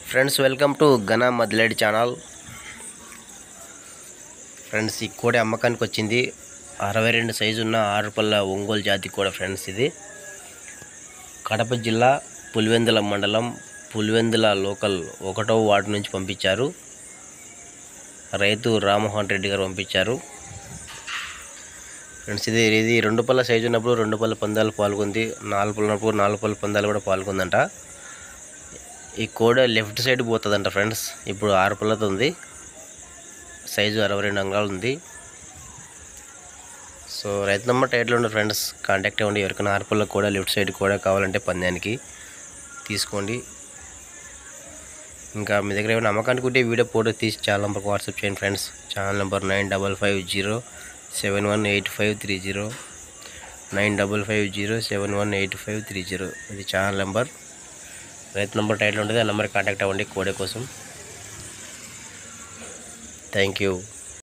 friends welcome to ఘన మదిలేడి channel friends ఈ కోడి అమ్మకానికి వచ్చింది అరవై రెండు సైజు ఉన్న ఆరు పళ్ళ ఒంగోలు జాతి కూడా ఫ్రెండ్స్ ఇది కడప జిల్లా పులివెందుల మండలం పులివెందుల లోకల్ ఒకటో వార్డు నుంచి పంపించారు రైతు రామ్మోహన్ రెడ్డి గారు పంపించారు ఫ్రెండ్స్ ఇది ఇది రెండు పళ్ళ సైజు ఉన్నప్పుడు రెండు పళ్ళ పందాలు పాల్గొంది నాలుగు పళ్ళ ఉన్నప్పుడు నాలుగు పళ్ళ పందాలు కూడా పాల్గొందంట ఈ కోడ లెఫ్ట్ సైడ్ పోతుందంట ఫ్రెండ్స్ ఇప్పుడు ఆరు పళ్ళతో ఉంది సైజు అరవై రెండు అంగాలు ఉంది సో రైతు నెంబర్ టైట్లో ఉండే ఫ్రెండ్స్ కాంటాక్ట్ అవ్వండి ఎవరికైనా ఆరు పళ్ళకు కూడా లెఫ్ట్ సైడ్ కూడా కావాలంటే పందానికి తీసుకోండి ఇంకా మీ దగ్గర ఏమైనా అమ్మకానికి ఉంటే వీడియో ఫోటో తీసి ఛానల్ నెంబర్కి వాట్సాప్ చేయండి friends channel number nine double five zero seven one eight five three zero nine double five zero seven one eight five three zero ఇది ఛానల్ నెంబర్ రైతు నెంబర్ టైటిల్ ఉంటుంది ఆ నెంబర్కి contact అవ్వండి కోడే కోసం థ్యాంక్ యూ